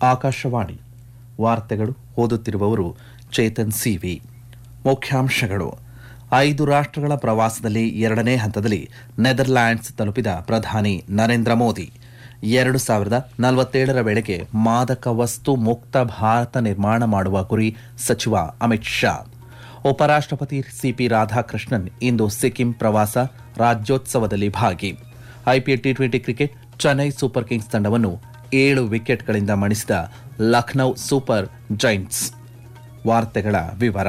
ಆಕಾಶವಾಣಿ ವಾರ್ತೆಗಳು ಓದುತ್ತಿರುವವರು ಚೇತನ್ ಸಿವಿ ಮುಖ್ಯಾಂಶಗಳು ಐದು ರಾಷ್ಟ್ರಗಳ ಪ್ರವಾಸದಲ್ಲಿ ಎರಡನೇ ಹಂತದಲ್ಲಿ ನೆದರ್ಲ್ಯಾಂಡ್ಸ್ ತಲುಪಿದ ಪ್ರಧಾನಿ ನರೇಂದ್ರ ಮೋದಿ ಎರಡು ಸಾವಿರದ ನಲವತ್ತೇಳರ ವೇಳೆಗೆ ಮಾದಕ ವಸ್ತು ಮುಕ್ತ ಭಾರತ ನಿರ್ಮಾಣ ಮಾಡುವ ಗುರಿ ಸಚಿವ ಅಮಿತ್ ಶಾ ಉಪರಾಷ್ಟ್ರಪತಿ ಸಿಪಿ ರಾಧಾಕೃಷ್ಣನ್ ಇಂದು ಸಿಕ್ಕಿಂ ಪ್ರವಾಸ ರಾಜ್ಯೋತ್ಸವದಲ್ಲಿ ಭಾಗಿ IPL T twenty cricket Chennai Super Kings ತಂಡವನ್ನು ಏಳು ವಿಕೆಟ್ಗಳಿಂದ ಮಣಿಸಿದ ಲಖನೌ ಸೂಪರ್ ಜೈಂಟ್ಸ್ ವಾರ್ತೆಗಳ ವಿವರ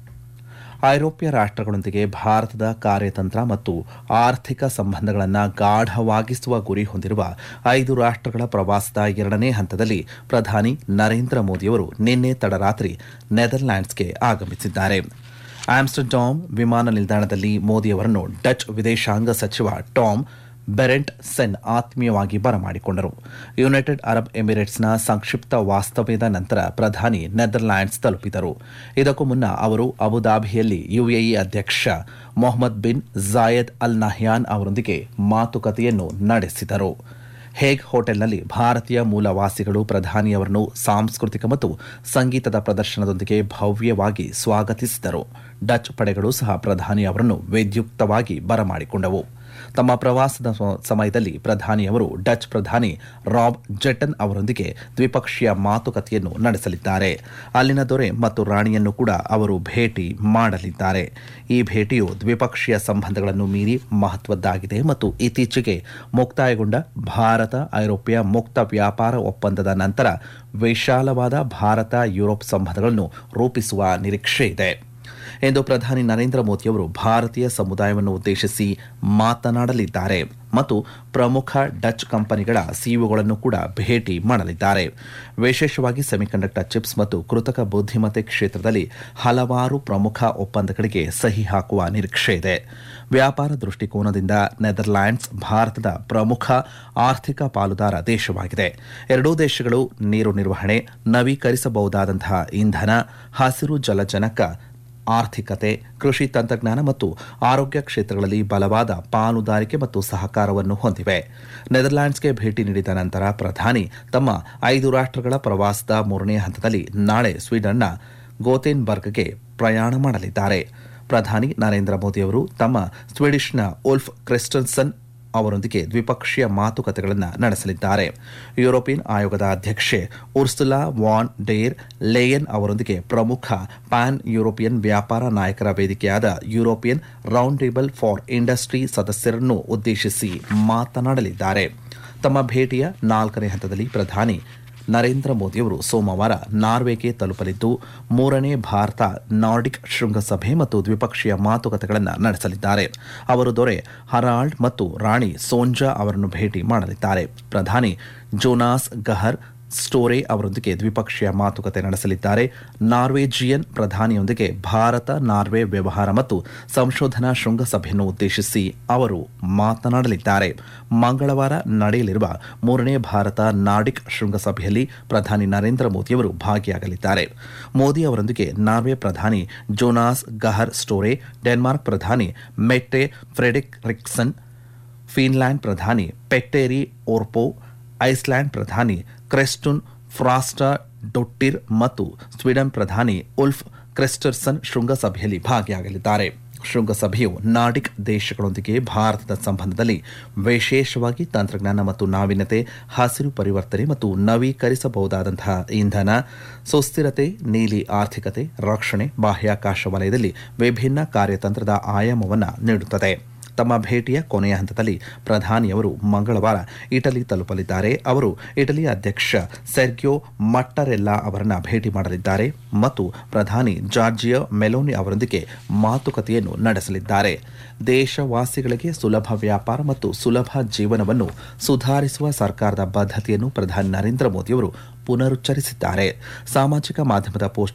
ಐರೋಪ್ಯ ರಾಷ್ಟ್ರಗಳೊಂದಿಗೆ ಭಾರತದ ಕಾರ್ಯತಂತ್ರ ಮತ್ತು ಆರ್ಥಿಕ ಸಂಬಂಧಗಳನ್ನು ಗಾಢವಾಗಿಸುವ ಗುರಿ ಹೊಂದಿರುವ ಐದು ರಾಷ್ಟ್ರಗಳ ಪ್ರವಾಸದ ಎರಡನೇ ಹಂತದಲ್ಲಿ ಪ್ರಧಾನಿ ನರೇಂದ್ರ ಮೋದಿಯವರು ನಿನ್ನೆ ತಡರಾತ್ರಿ ನೆದರ್ಲ್ಯಾಂಡ್ಸ್ಗೆ ಆಗಮಿಸಿದ್ದಾರೆ ಆಮ್ಸ್ಟರ್ಡಾಮ್ ವಿಮಾನ ನಿಲ್ದಾಣದಲ್ಲಿ ಮೋದಿಯವರನ್ನು ಡಚ್ ವಿದೇಶಾಂಗ ಸಚಿವ ಟಾಮ್ ಬೆರೆಂಟ್ ಸೆನ್ ಆತ್ಮೀಯವಾಗಿ ಬರಮಾಡಿಕೊಂಡರು ಯುನೈಟೆಡ್ ಅರಬ್ ಎಮಿರೇಟ್ಸ್ನ ಸಂಕ್ಷಿಪ್ತ ವಾಸ್ತವ್ಯದ ನಂತರ ಪ್ರಧಾನಿ ನೆದರ್ಲ್ಯಾಂಡ್ಸ್ ತಲುಪಿದರು ಇದಕ್ಕೂ ಮುನ್ನ ಅವರು ಅಬುದಾಬಿಯಲ್ಲಿ ಯುಎಇ ಅಧ್ಯಕ್ಷ Mohamed bin Zayed Al Nahyan ಅವರೊಂದಿಗೆ ಮಾತುಕತೆಯನ್ನು ನಡೆಸಿದರು ಹೇಗ್ ಹೋಟೆಲ್ನಲ್ಲಿ ಭಾರತೀಯ ಮೂಲವಾಸಿಗಳು ಪ್ರಧಾನಿಯವರನ್ನು ಸಾಂಸ್ಕೃತಿಕ ಮತ್ತು ಸಂಗೀತದ ಪ್ರದರ್ಶನದೊಂದಿಗೆ ಭವ್ಯವಾಗಿ ಸ್ವಾಗತಿಸಿದರು ಡಚ್ ಪಡೆಗಳು ಸಹ ಪ್ರಧಾನಿ ಅವರನ್ನು ವಿದ್ಯುಕ್ತವಾಗಿ ಬರಮಾಡಿಕೊಂಡವು ತಮ್ಮ ಪ್ರವಾಸದ ಸಮಯದಲ್ಲಿ ಪ್ರಧಾನಿಯವರು ಡಚ್ ಪ್ರಧಾನಿ ರಾಬ್ ಜೆಟನ್ ಅವರೊಂದಿಗೆ ದ್ವಿಪಕ್ಷೀಯ ಮಾತುಕತೆಯನ್ನು ನಡೆಸಲಿದ್ದಾರೆ ಅಲ್ಲಿನ ದೊರೆ ಮತ್ತು ರಾಣಿಯನ್ನು ಕೂಡ ಅವರು ಭೇಟಿ ಮಾಡಲಿದ್ದಾರೆ ಈ ಭೇಟಿಯು ದ್ವಿಪಕ್ಷೀಯ ಸಂಬಂಧಗಳನ್ನು ಮೀರಿ ಮಹತ್ವದ್ದಾಗಿದೆ ಮತ್ತು ಇತ್ತೀಚೆಗೆ ಮುಕ್ತಾಯಗೊಂಡ ಭಾರತ ಐರೋಪ್ಯ ಮುಕ್ತ ವ್ಯಾಪಾರ ಒಪ್ಪಂದದ ನಂತರ ವಿಶಾಲವಾದ ಭಾರತ ಯುರೋಪ್ ಸಂಬಂಧಗಳನ್ನು ರೂಪಿಸುವ ನಿರೀಕ್ಷೆ ಇದೆ ಎಂದು ಪ್ರಧಾನಿ ನರೇಂದ್ರ ಮೋದಿಯವರು ಭಾರತೀಯ ಸಮುದಾಯವನ್ನು ಉದ್ದೇಶಿಸಿ ಮಾತನಾಡಲಿದ್ದಾರೆ ಮತ್ತು ಪ್ರಮುಖ ಡಚ್ ಕಂಪನಿಗಳ ಸಿಇಒಗಳನ್ನು ಕೂಡ ಭೇಟಿ ಮಾಡಲಿದ್ದಾರೆ ವಿಶೇಷವಾಗಿ ಸೆಮಿಕಂಡಕ್ಟರ್ ಚಿಪ್ಸ್ ಮತ್ತು ಕೃತಕ ಬುದ್ಧಿಮತ್ತೆ ಕ್ಷೇತ್ರದಲ್ಲಿ ಹಲವಾರು ಪ್ರಮುಖ ಒಪ್ಪಂದಗಳಿಗೆ ಸಹಿ ಹಾಕುವ ನಿರೀಕ್ಷೆ ಇದೆ ವ್ಯಾಪಾರ ದೃಷ್ಟಿಕೋನದಿಂದ ನೆದರ್ಲ್ಯಾಂಡ್ಸ್ ಭಾರತದ ಪ್ರಮುಖ ಆರ್ಥಿಕ ಪಾಲುದಾರ ದೇಶವಾಗಿದೆ ಎರಡೂ ದೇಶಗಳು ನೀರು ನಿರ್ವಹಣೆ ನವೀಕರಿಸಬಹುದಾದಂತಹ ಇಂಧನ ಹಸಿರು ಜಲಜನಕ ಆರ್ಥಿಕತೆ ಕೃಷಿ ತಂತ್ರಜ್ಞಾನ ಮತ್ತು ಆರೋಗ್ಯ ಕ್ಷೇತ್ರಗಳಲ್ಲಿ ಬಲವಾದ ಪಾಲುದಾರಿಕೆ ಮತ್ತು ಸಹಕಾರವನ್ನು ಹೊಂದಿವೆ ನೆದರ್ಲ್ಯಾಂಡ್ಸ್ಗೆ ಭೇಟಿ ನೀಡಿದ ನಂತರ ಪ್ರಧಾನಿ ತಮ್ಮ ಐದು ರಾಷ್ಟ್ರಗಳ ಪ್ರವಾಸದ ಮೂರನೇ ಹಂತದಲ್ಲಿ ನಾಳೆ ಸ್ವೀಡನ್ನ ಗೋತೆನ್ಬರ್ಗ್ಗೆ ಪ್ರಯಾಣ ಮಾಡಲಿದ್ದಾರೆ ಪ್ರಧಾನಿ ನರೇಂದ್ರ ಮೋದಿಯವರು ತಮ್ಮ ಸ್ವೀಡಿಷ್ನ ಉಲ್ಫ್ ಕ್ರಿಸ್ಟನ್ಸನ್ ಅವರೊಂದಿಗೆ ದ್ವಿಪಕ್ಷೀಯ ಮಾತುಕತೆಗಳನ್ನು ನಡೆಸಲಿದ್ದಾರೆ ಯುರೋಪಿಯನ್ ಆಯೋಗದ ಅಧ್ಯಕ್ಷೆ ಉರ್ಸುಲಾ ವಾನ್ ಡೇರ್ ಲೇಯನ್ ಅವರೊಂದಿಗೆ ಪ್ರಮುಖ ಪ್ಯಾನ್ ಯುರೋಪಿಯನ್ ವ್ಯಾಪಾರ ನಾಯಕರ ವೇದಿಕೆಯಾದ European Round Table for Industry ಸದಸ್ಯರನ್ನು ಉದ್ದೇಶಿಸಿ ಮಾತನಾಡಲಿದ್ದಾರೆ ತಮ್ಮ ಭೇಟಿಯ ನಾಲ್ಕನೇ ಹಂತದಲ್ಲಿ ಪ್ರಧಾನಿ ನರೇಂದ್ರ ಮೋದಿಯವರು ಸೋಮವಾರ ನಾರ್ವೆಗೆ ತಲುಪಲಿದ್ದು ಮೂರನೇ ಭಾರತ ನಾರ್ಡಿಕ್ ಶೃಂಗಸಭೆ ಮತ್ತು ದ್ವಿಪಕ್ಷೀಯ ಮಾತುಕತೆಗಳನ್ನು ನಡೆಸಲಿದ್ದಾರೆ ಅವರು ದೊರೆ ಹರಾಲ್ಡ್ ಮತ್ತು ರಾಣಿ ಸೋಂಜಾ ಅವರನ್ನು ಭೇಟಿ ಮಾಡಲಿದ್ದಾರೆ ಪ್ರಧಾನಿ ಜೋನಾಸ್ ಗಹರ್ ಸ್ಟೋರೆ ಅವರೊಂದಿಗೆ ದ್ವಿಪಕ್ಷೀಯ ಮಾತುಕತೆ ನಡೆಸಲಿದ್ದಾರೆ ನಾರ್ವೇಜಿಯನ್ ಪ್ರಧಾನಿಯೊಂದಿಗೆ ಭಾರತ ನಾರ್ವೆ ವ್ಯವಹಾರ ಮತ್ತು ಸಂಶೋಧನಾ ಶೃಂಗಸಭೆಯನ್ನು ಉದ್ದೇಶಿಸಿ ಅವರು ಮಾತನಾಡಲಿದ್ದಾರೆ ಮಂಗಳವಾರ ನಡೆಯಲಿರುವ ಮೂರನೇ ಭಾರತ ನಾರ್ಡಿಕ್ ಶೃಂಗಸಭೆಯಲ್ಲಿ ಪ್ರಧಾನಿ ನರೇಂದ್ರ ಮೋದಿಯವರು ಭಾಗಿಯಾಗಲಿದ್ದಾರೆ ಮೋದಿ ಅವರೊಂದಿಗೆ ನಾರ್ವೆ ಪ್ರಧಾನಿ ಜೋನಾಸ್ ಗಹರ್ ಸ್ಟೋರೆ ಡೆನ್ಮಾರ್ಕ್ ಪ್ರಧಾನಿ ಮೆಟ್ಟೆ ಫ್ರೆಡಿಕ್ ರಿಕ್ಸನ್ ಫಿನ್ಲ್ಯಾಂಡ್ ಪ್ರಧಾನಿ ಪೆಟ್ಟೇರಿ ಓರ್ಪೋ ಐಸ್ಲ್ಯಾಂಡ್ ಪ್ರಧಾನಿ ಕ್ರೆಸ್ಟುನ್ ಫ್ರಾಸ್ಟಾ ಡೊಟ್ಟಿರ್ ಮತ್ತು ಸ್ವೀಡನ್ ಪ್ರಧಾನಿ ಉಲ್ಫ್ ಕ್ರೆಸ್ಟರ್ಸನ್ ಶೃಂಗಸಭೆಯಲ್ಲಿ ಭಾಗಿಯಾಗಲಿದ್ದಾರೆ ಶೃಂಗಸಭೆಯು ನಾರ್ಡಿಕ್ ದೇಶಗಳೊಂದಿಗೆ ಭಾರತದ ಸಂಬಂಧದಲ್ಲಿ ವಿಶೇಷವಾಗಿ ತಂತ್ರಜ್ಞಾನ ಮತ್ತು ನಾವೀನ್ಯತೆ ಹಸಿರು ಪರಿವರ್ತನೆ ಮತ್ತು ನವೀಕರಿಸಬಹುದಾದಂತಹ ಇಂಧನ ಸುಸ್ಥಿರತೆ ನೀಲಿ ಆರ್ಥಿಕತೆ ರಕ್ಷಣೆ ಬಾಹ್ಯಾಕಾಶ ವಲಯದಲ್ಲಿ ವಿಭಿನ್ನ ಕಾರ್ಯತಂತ್ರದ ಆಯಾಮವನ್ನು ನೀಡುತ್ತದೆ ತಮ್ಮ ಭೇಟಿಯ ಕೊನೆಯ ಹಂತದಲ್ಲಿ ಪ್ರಧಾನಿಯವರು ಮಂಗಳವಾರ ಇಟಲಿ ತಲುಪಲಿದ್ದಾರೆ ಅವರು ಇಟಲಿ ಅಧ್ಯಕ್ಷ ಸೆರ್ಗಿಯೋ ಮಟ್ಟರೆಲ್ಲಾ ಅವರನ್ನ ಭೇಟಿ ಮಾಡಲಿದ್ದಾರೆ ಮತ್ತು ಪ್ರಧಾನಿ ಜಾರ್ಜಿಯೋ ಮೆಲೋನಿ ಅವರೊಂದಿಗೆ ಮಾತುಕತೆಯನ್ನು ನಡೆಸಲಿದ್ದಾರೆ ದೇಶವಾಸಿಗಳಿಗೆ ಸುಲಭ ವ್ಯಾಪಾರ ಮತ್ತು ಸುಲಭ ಜೀವನವನ್ನು ಸುಧಾರಿಸುವ ಸರ್ಕಾರದ ಬದ್ಧತೆಯನ್ನು ಪ್ರಧಾನಿ ನರೇಂದ್ರ ಮೋದಿಯವರು ಪುನರುಚ್ಚರಿಸಿದ್ದಾರೆ ಸಾಮಾಜಿಕ ಮಾಧ್ಯಮದ ಪೋಸ್ಟ್